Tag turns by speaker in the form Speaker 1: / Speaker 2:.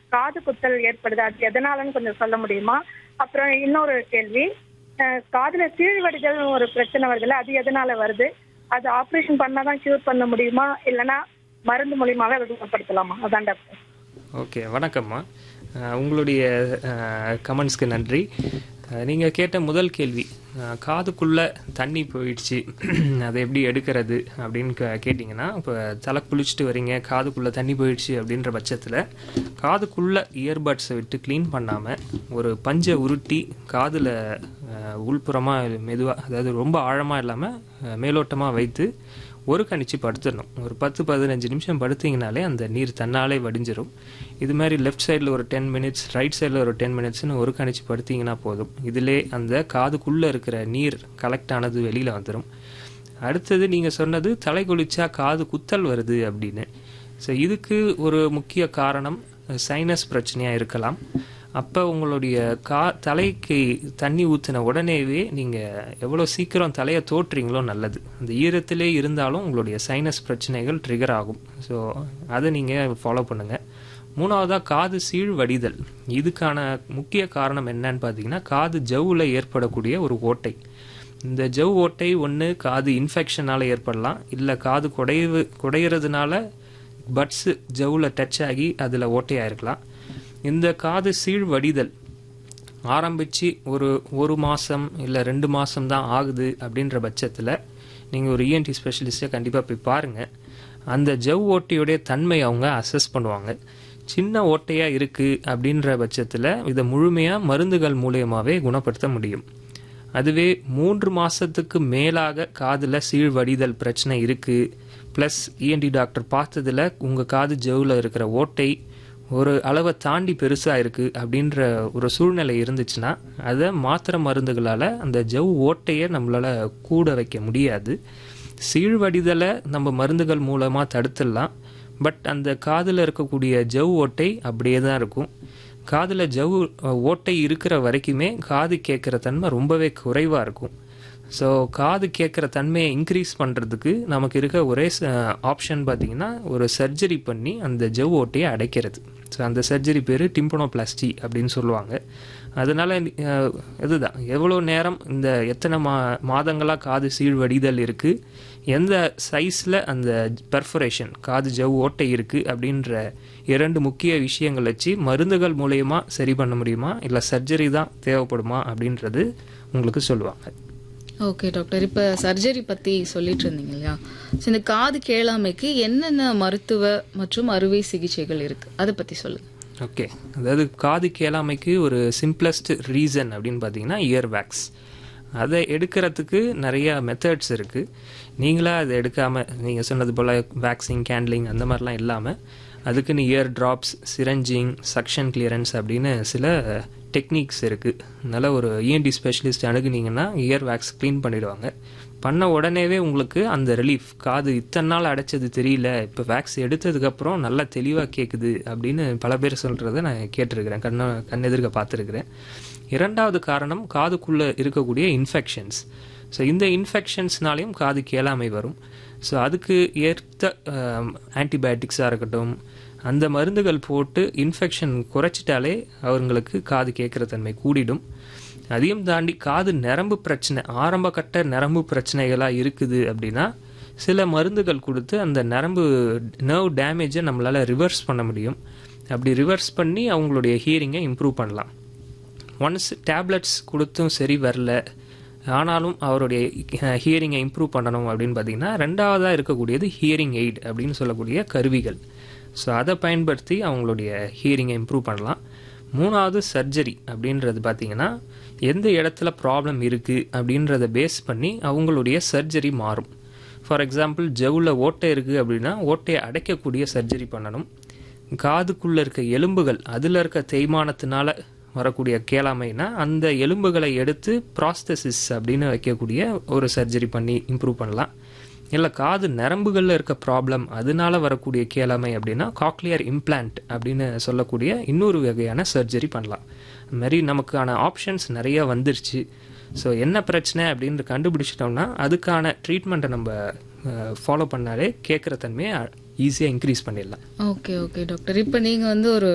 Speaker 1: காது குத்தல் ஏற்படுது அது எதனாலன்னு கொஞ்சம் சொல்ல முடியுமா அப்புறம் இன்னொரு கேள்வி அஹ், காதுல சீழ்வடிதல் ஒரு பிரச்சனை வருதுல்ல அது எதனால வருது அது ஆபரேஷன் பண்ணாதான் கியூர் பண்ண முடியுமா இல்லைன்னா மருந்து மூலியமாவே அதை குணப்படுத்தலாமா அதான் டாக்டர்
Speaker 2: ஓகே வணக்கம்மா அஹ், உங்களுடைய கமெண்ட்ஸ்க்கு நன்றி நீங்கள் கேட்ட முதல் கேள்வி அஹ், காதுக்குள்ள தண்ணி போயிடுச்சு அதை எப்படி எடுக்கிறது அப்படின்னு கே- கேட்டிங்கன்னா இப்போ தலை குளிச்சுட்டு வரீங்க காதுக்குள்ள தண்ணி போயிடுச்சு அப்படின்ற பட்சத்தில் காதுக்குள்ள இயர்பட்ஸை விட்டு க்ளீன் பண்ணாமல் ஒரு பஞ்சை உருட்டி காதில் உள்புறமாக மெதுவாக அதாவது ரொம்ப ஆழமாக இல்லாமல் மேலோட்டமாக வைத்து ஒரு கணிச்சு படுத்துடணும் ஒரு பத்து பதினஞ்சு நிமிஷம் படுத்தீங்கனாலே அந்த நீர் தன்னாலே வடிஞ்சிரும் இது மாதிரி லெஃப்ட் சைடில் ஒரு டென் மினிட்ஸ் ரைட் சைடில் ஒரு டென் மினிட்ஸ்னு ஒரு கணிச்சு படுத்தீங்கன்னா போதும் இதிலே அந்த காதுக்குள்ளே இருக்கிற நீர் கலெக்ட் ஆனது வெளியில் வந்துடும் அடுத்தது நீங்கள் சொன்னது தலை குளிச்சா காது குத்தல் வருது அப்படின்னு ஸோ இதுக்கு ஒரு முக்கிய காரணம் சைனஸ் பிரச்சனையாக இருக்கலாம் அப்போ உங்களுடைய கா தலைக்கு தண்ணி ஊற்றின உடனேவே நீங்கள் எவ்வளோ சீக்கிரம் தலையை தோற்றுறீங்களோ நல்லது அந்த ஈரத்திலே இருந்தாலும் உங்களுடைய சைனஸ் பிரச்சனைகள் ட்ரிகர் ஆகும் ஸோ அதை நீங்கள் ஃபாலோ பண்ணுங்கள் மூணாவதாக காது சீழ் வடிதல் இதுக்கான முக்கிய காரணம் என்னன்னு பார்த்தீங்கன்னா காது ஜவ்வில் ஏற்படக்கூடிய ஒரு ஓட்டை இந்த ஜவ் ஓட்டை ஒன்று காது இன்ஃபெக்ஷனால் ஏற்படலாம் இல்லை காது குடைவு குடையிறதுனால பட்ஸு ஜவ்வில் டச் ஆகி அதில் ஓட்டையாக இருக்கலாம் இந்த காது சீழ் வடிதல் ஆரம்பித்து ஒரு ஒரு மாதம் இல்லை ரெண்டு மாதம் தான் ஆகுது அப்படின்ற பட்சத்தில் நீங்கள் ஒரு இஎன்டி ஸ்பெஷலிஸ்ட்டை கண்டிப்பாக போய் பாருங்கள் அந்த ஜவ் ஓட்டையுடைய தன்மை அவங்க அசஸ் பண்ணுவாங்க சின்ன ஓட்டையாக இருக்குது அப்படின்ற பட்சத்தில் இதை முழுமையாக மருந்துகள் மூலியமாகவே குணப்படுத்த முடியும் அதுவே மூன்று மாதத்துக்கு மேலாக காதில் சீழ் வடிதல் பிரச்சனை இருக்குது ப்ளஸ் இஎன்டி டாக்டர் பார்த்ததில் உங்கள் காது ஜவ்வில் இருக்கிற ஓட்டை ஒரு அளவை தாண்டி பெருசாக இருக்குது அப்படின்ற ஒரு சூழ்நிலை இருந்துச்சுன்னா அதை மாத்திரை மருந்துகளால் அந்த ஜவ் ஓட்டையை நம்மளால் கூட வைக்க முடியாது சீழ்வடிதலை நம்ம மருந்துகள் மூலமாக தடுத்துடலாம் பட் அந்த காதில் இருக்கக்கூடிய ஜவ் ஓட்டை அப்படியே தான் இருக்கும் காதில் ஜவ் ஓட்டை இருக்கிற வரைக்குமே காது கேட்குற தன்மை ரொம்பவே குறைவாக இருக்கும் ஸோ காது கேட்குற தன்மையை இன்க்ரீஸ் பண்ணுறதுக்கு நமக்கு இருக்க ஒரே ஆப்ஷன் பார்த்தீங்கன்னா ஒரு சர்ஜரி பண்ணி அந்த ஜவ் ஓட்டையை அடைக்கிறது ஸோ அந்த சர்ஜரி பேர் டிம்பனோபிளாஸ்டி அப்படின்னு சொல்லுவாங்க அதனால் இதுதான் எவ்வளோ நேரம் இந்த எத்தனை மா மாதங்களாக காது சீழ்வடிதல் இருக்குது எந்த சைஸில் அந்த பெர்ஃபரேஷன் காது ஜவ் ஓட்டை இருக்குது அப்படின்ற இரண்டு முக்கிய விஷயங்கள் வச்சு மருந்துகள் மூலயமா சரி பண்ண முடியுமா இல்லை சர்ஜரி தான் தேவைப்படுமா அப்படின்றது உங்களுக்கு சொல்லுவாங்க
Speaker 3: ஓகே டாக்டர் இப்போ சர்ஜரி பற்றி சொல்லிட்டு இருந்தீங்க இல்லையா ஸோ இந்த காது கேளாமைக்கு என்னென்ன மருத்துவ மற்றும் அறுவை சிகிச்சைகள் இருக்கு அதை பற்றி சொல்லுங்க
Speaker 2: ஓகே அதாவது காது கேளாமைக்கு ஒரு சிம்பிளஸ்ட் ரீசன் அப்படின்னு பார்த்தீங்கன்னா இயர் வேக்ஸ் அதை எடுக்கிறதுக்கு நிறைய மெத்தட்ஸ் இருக்குது நீங்களாக அதை எடுக்காமல் நீங்கள் சொன்னது போல் வேக்சிங் கேண்ட்லிங் அந்த மாதிரிலாம் இல்லாமல் அதுக்குன்னு ear drops syringing suction clearance அப்படின்னு சில டெக்னிக்ஸ் இருக்குது அதனால் ஒரு இஎன்டி ஸ்பெஷலிஸ்ட் அணுகுனீங்கன்னா இயர் வேக்ஸ் க்ளீன் பண்ணிடுவாங்க பண்ண உடனேவே உங்களுக்கு அந்த ரிலீஃப் காது இத்தனை நாள் அடைச்சது தெரியல இப்போ வேக்ஸ் எடுத்ததுக்கப்புறம் நல்லா தெளிவாக கேட்குது அப்படின்னு பல பேர் சொல்கிறத நான் கேட்டிருக்கிறேன் கண்ண கண்ணெதிர்க்க பார்த்துருக்குறேன் இரண்டாவது காரணம் காதுக்குள்ளே இருக்கக்கூடிய இன்ஃபெக்ஷன்ஸ் ஸோ இந்த இன்ஃபெக்ஷன்ஸ்னாலையும் காது கேளாமை வரும் ஸோ அதுக்கு ஏற்ற ஆன்டிபயோட்டிக்ஸாக இருக்கட்டும் அந்த மருந்துகள் போட்டு இன்ஃபெக்ஷன் குறைச்சிட்டாலே அவங்களுக்கு காது கேட்குற தன்மை கூடிடும் அதையும் தாண்டி காது நரம்பு பிரச்சனை ஆரம்ப கட்ட நரம்பு பிரச்சனைகளாக இருக்குது அப்படின்னா சில மருந்துகள் கொடுத்து அந்த நரம்பு நர்வ் டேமேஜை நம்மளால் ரிவர்ஸ் பண்ண முடியும் அப்படி ரிவர்ஸ் பண்ணி அவங்களுடைய ஹியரிங்கை இம்ப்ரூவ் பண்ணலாம் ஒன்ஸ் டேப்லெட்ஸ் கொடுத்தும் சரி வரல ஆனாலும் அவருடைய ஹியரிங்கை இம்ப்ரூவ் பண்ணணும் அப்படின்னு பார்த்தீங்கன்னா ரெண்டாவதாக இருக்கக்கூடியது ஹியரிங் எய்ட் அப்படின்னு சொல்லக்கூடிய கருவிகள் ஸோ அதை பயன்படுத்தி அவங்களுடைய ஹியரிங்கை இம்ப்ரூவ் பண்ணலாம் மூணாவது சர்ஜரி அப்படின்றது பார்த்தீங்கன்னா எந்த இடத்துல ப்ராப்ளம் இருக்குது அப்படின்றத பேஸ் பண்ணி அவங்களுடைய சர்ஜரி மாறும் ஃபார் எக்ஸாம்பிள் ஜவ்வில் ஓட்டை இருக்குது அப்படின்னா ஓட்டையை அடைக்கக்கூடிய சர்ஜரி பண்ணணும் காதுக்குள்ளே இருக்க எலும்புகள் அதில் இருக்க தேய்மானத்தினால வரக்கூடிய கேளாமைனா அந்த எலும்புகளை எடுத்து ப்ராஸ்தசிஸ் அப்படின்னு வைக்கக்கூடிய ஒரு சர்ஜரி பண்ணி இம்ப்ரூவ் பண்ணலாம் இல்லை காது நரம்புகளில் இருக்க ப்ராப்ளம் அதனால வரக்கூடிய கேளாமை அப்படின்னா காக்லியர் இம்ப்ளான்ட் அப்படின்னு சொல்லக்கூடிய இன்னொரு வகையான சர்ஜரி பண்ணலாம் அது மாதிரி நமக்கான ஆப்ஷன்ஸ் நிறைய வந்துருச்சு ஸோ என்ன பிரச்சனை அப்படின்னு கண்டுபிடிச்சிட்டோம்னா அதுக்கான ட்ரீட்மெண்ட்டை நம்ம ஃபாலோ பண்ணாலே கேட்குற தன்மையை ஈஸியாக இன்க்ரீஸ் பண்ணிடலாம்
Speaker 3: ஓகே ஓகே டாக்டர் இப்போ நீங்கள் வந்து ஒரு